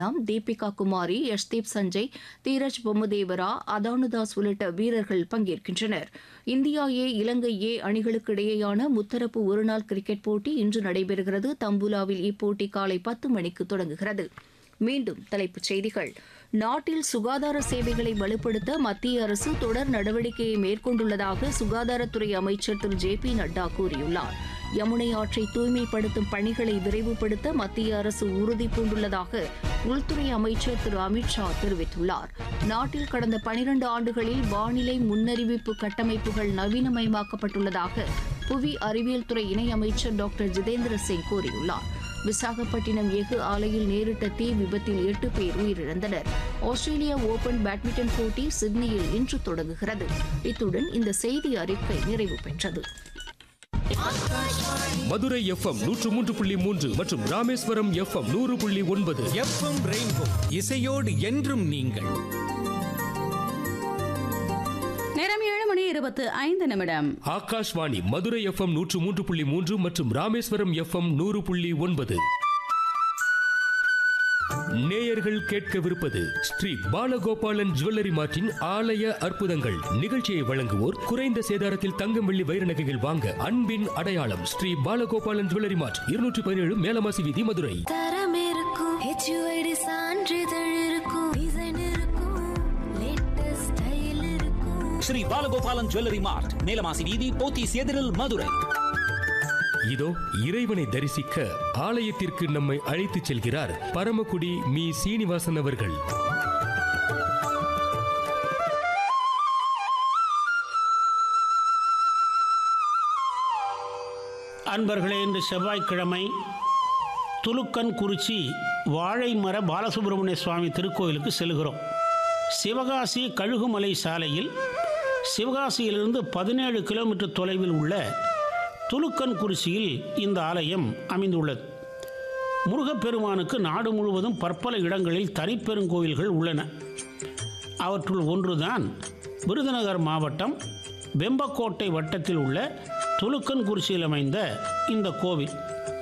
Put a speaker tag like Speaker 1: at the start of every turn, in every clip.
Speaker 1: ராம் தீபிகா குமாரி யஷ்தீப் சஞ்சய் தீரஜ் பொம்மதேவரா அதானுதாஸ் உள்ளிட்ட வீரர்கள் பங்கேற்கின்றனர் இந்தியா ஏ இலங்கை ஏ அணிகளுக்கு இடையேயான முத்தரப்பு ஒருநாள் கிரிக்கெட் போட்டி இன்று நடைபெறுகிறது தம்புலாவில் இப்போட்டி காலை பத்து மணிக்கு தொடங்குகிறது மீண்டும் தலைப்புச் செய்திகள் நாட்டில் சுகாதார சேவைகளை வலுப்படுத்த மத்திய அரசு தொடர் நடவடிக்கையை மேற்கொண்டுள்ளதாக சுகாதாரத்துறை அமைச்சர் திரு ஜே பி நட்டா கூறியுள்ளார் யமுனை ஆற்றை தூய்மைப்படுத்தும் பணிகளை விரைவுபடுத்த மத்திய அரசு உறுதி பூண்டுள்ளதாக உள்துறை அமைச்சர் திரு அமித்ஷா தெரிவித்துள்ளார் நாட்டில் கடந்த பனிரண்டு ஆண்டுகளில் வானிலை முன்னறிவிப்பு கட்டமைப்புகள் நவீனமயமாக்கப்பட்டுள்ளதாக புவி அறிவியல் துறை இணையமைச்சர் டாக்டர் ஜிதேந்திர சிங் கூறியுள்ளார் விசாகப்பட்டினம் எஃகு ஆலையில் நேரிட்ட தீ விபத்தில் எட்டு பேர் உயிரிழந்தனர் ஆஸ்திரேலியா ஓபன் பேட்மிண்டன் போட்டி சிட்னியில் இன்று தொடங்குகிறது இத்துடன் இந்த செய்தி அறிக்கை நிறைவு பெற்றது
Speaker 2: மதுரை எஃப்எம் நூற்று மூன்று புள்ளி மூன்று மற்றும் ராமேஸ்வரம் எஃப்எம் நூறு புள்ளி ஒன்பது
Speaker 3: எஃப்எம் ரெயின்போ இசையோடு என்றும் நீங்கள்
Speaker 4: நேரம் ஏழு மணி இருபத்து ஐந்து நிமிடம்
Speaker 2: ஆகாஷ்வாணி மதுரை எஃப்எம் நூற்று மூன்று புள்ளி மூன்று மற்றும் ராமேஸ்வரம் எஃப்எம் நூறு புள்ளி ஒன்பது நேயர்கள் கேட்கவிருப்பது ஸ்ரீ பாலகோபாலன் ஜுவல்லரி மார்ட்டின் ஆலய அற்புதங்கள் நிகழ்ச்சியை வழங்குவோர் குறைந்த சேதாரத்தில் தங்கம் வெள்ளி வைர நகைகள் வாங்க அன்பின் அடையாளம் ஸ்ரீ பாலகோபாலன் ஜுவல்லரி மார்ட் இருநூற்றி பதினேழு மேலமாசி வீதி மதுரை
Speaker 5: தரம் இருக்கும் ஹெச்யூஐடி சான்றிதழ் இருக்கும் டிசைன் இருக்கும் லேட்டஸ்ட் ஸ்டைல் இருக்கும்
Speaker 6: ஸ்ரீ பாலகோபாலன் ஜுவல்லரி மார்ட் மேலமாசி வீதி போத்தீஸ் எதிரில் மதுரை
Speaker 2: இதோ இறைவனை தரிசிக்க ஆலயத்திற்கு நம்மை அழைத்துச் செல்கிறார் பரமக்குடி மீ சீனிவாசன் அவர்கள்
Speaker 7: அன்பர்களே இன்று செவ்வாய்க்கிழமை துலுக்கன் குறிச்சி வாழைமர பாலசுப்பிரமணிய சுவாமி திருக்கோயிலுக்கு செல்கிறோம் சிவகாசி கழுகுமலை சாலையில் சிவகாசியிலிருந்து பதினேழு கிலோமீட்டர் தொலைவில் உள்ள துலுக்கன் குறிச்சியில் இந்த ஆலயம் அமைந்துள்ளது முருகப்பெருமானுக்கு நாடு முழுவதும் பற்பல இடங்களில் தனிப்பெருங்கோயில்கள் உள்ளன அவற்றுள் ஒன்றுதான் விருதுநகர் மாவட்டம் வெம்பக்கோட்டை வட்டத்தில் உள்ள துலுக்கன் குறிச்சியில் அமைந்த இந்த கோவில்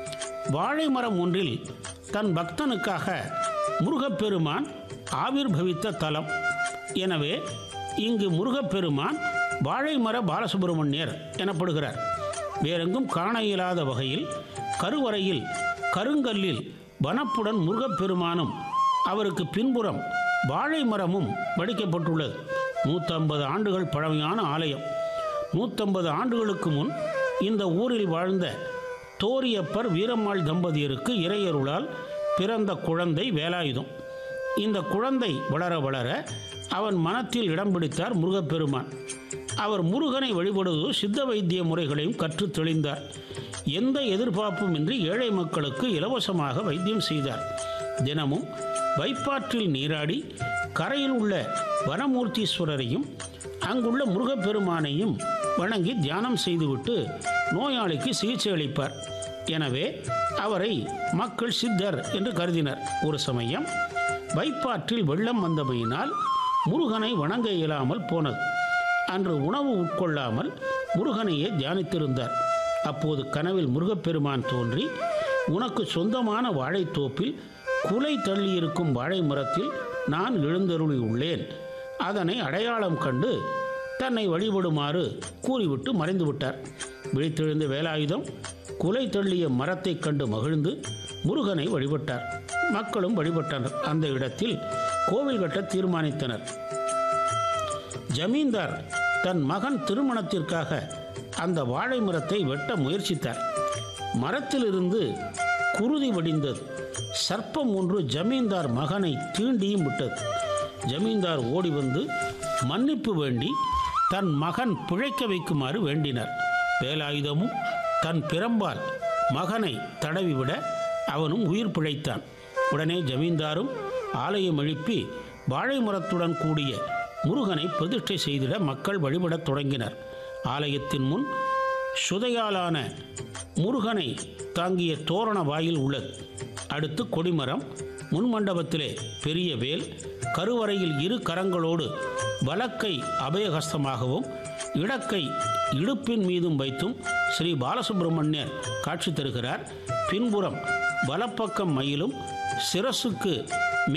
Speaker 7: வாழை மரம் ஒன்றில் தன் பக்தனுக்காக முருகப்பெருமான் ஆவிர்பவித்த தலம் எனவே இங்கு முருகப்பெருமான் வாழைமர பாலசுப்பிரமணியர் எனப்படுகிறார் வேறெங்கும் காண இயலாத வகையில் கருவறையில் கருங்கல்லில் வனப்புடன் முருகப்பெருமானும் அவருக்கு பின்புறம் வாழை மரமும் வடிக்கப்பட்டுள்ளது நூற்றம்பது ஆண்டுகள் பழமையான ஆலயம் நூற்றம்பது ஆண்டுகளுக்கு முன் இந்த ஊரில் வாழ்ந்த தோரியப்பர் வீரம்மாள் தம்பதியருக்கு இறையருளால் பிறந்த குழந்தை வேலாயுதம் இந்த குழந்தை வளர வளர அவன் மனத்தில் இடம் பிடித்தார் முருகப்பெருமான் அவர் முருகனை வழிபடுவது சித்த வைத்திய முறைகளையும் கற்றுத் தெளிந்தார் எந்த எதிர்பார்ப்பும் இன்றி ஏழை மக்களுக்கு இலவசமாக வைத்தியம் செய்தார் தினமும் வைப்பாற்றில் நீராடி கரையில் உள்ள வனமூர்த்தீஸ்வரரையும் அங்குள்ள முருகப்பெருமானையும் வணங்கி தியானம் செய்துவிட்டு நோயாளிக்கு சிகிச்சை அளிப்பார் எனவே அவரை மக்கள் சித்தர் என்று கருதினர் ஒரு சமயம் வைப்பாற்றில் வெள்ளம் வந்தமையினால் முருகனை வணங்க இயலாமல் போனது அன்று உணவு உட்கொள்ளாமல் முருகனையே தியானித்திருந்தார் அப்போது கனவில் முருகப்பெருமான் தோன்றி உனக்கு சொந்தமான வாழைத்தோப்பில் குலை தள்ளியிருக்கும் வாழை மரத்தில் நான் எழுந்தருளி உள்ளேன் அதனை அடையாளம் கண்டு தன்னை வழிபடுமாறு கூறிவிட்டு மறைந்து விட்டார் விழித்தெழுந்த வேலாயுதம் குலை தள்ளிய மரத்தைக் கண்டு மகிழ்ந்து முருகனை வழிபட்டார் மக்களும் வழிபட்டனர் அந்த இடத்தில் கோவில் கட்ட தீர்மானித்தனர் ஜமீன்தார் தன் மகன் திருமணத்திற்காக அந்த வாழை மரத்தை வெட்ட முயற்சித்தார் மரத்திலிருந்து குருதி வடிந்தது சர்ப்பம் ஒன்று ஜமீன்தார் மகனை தீண்டியும் விட்டது ஜமீன்தார் ஓடி வந்து மன்னிப்பு வேண்டி தன் மகன் பிழைக்க வைக்குமாறு வேண்டினார் வேலாயுதமும் தன் பிரம்பால் மகனை தடவிவிட அவனும் உயிர் பிழைத்தான் உடனே ஜமீன்தாரும் ஆலயம் எழுப்பி வாழை மரத்துடன் கூடிய முருகனை பிரதிஷ்டை செய்திட மக்கள் வழிபடத் தொடங்கினர் ஆலயத்தின் முன் சுதையாலான முருகனை தாங்கிய தோரண வாயில் உள்ளது அடுத்து கொடிமரம் முன்மண்டபத்திலே பெரிய வேல் கருவறையில் இரு கரங்களோடு வலக்கை அபயஹஸ்தமாகவும் இடக்கை இடுப்பின் மீதும் வைத்தும் ஸ்ரீ பாலசுப்பிரமணியர் காட்சி தருகிறார் பின்புறம் வலப்பக்கம் மயிலும் சிரசுக்கு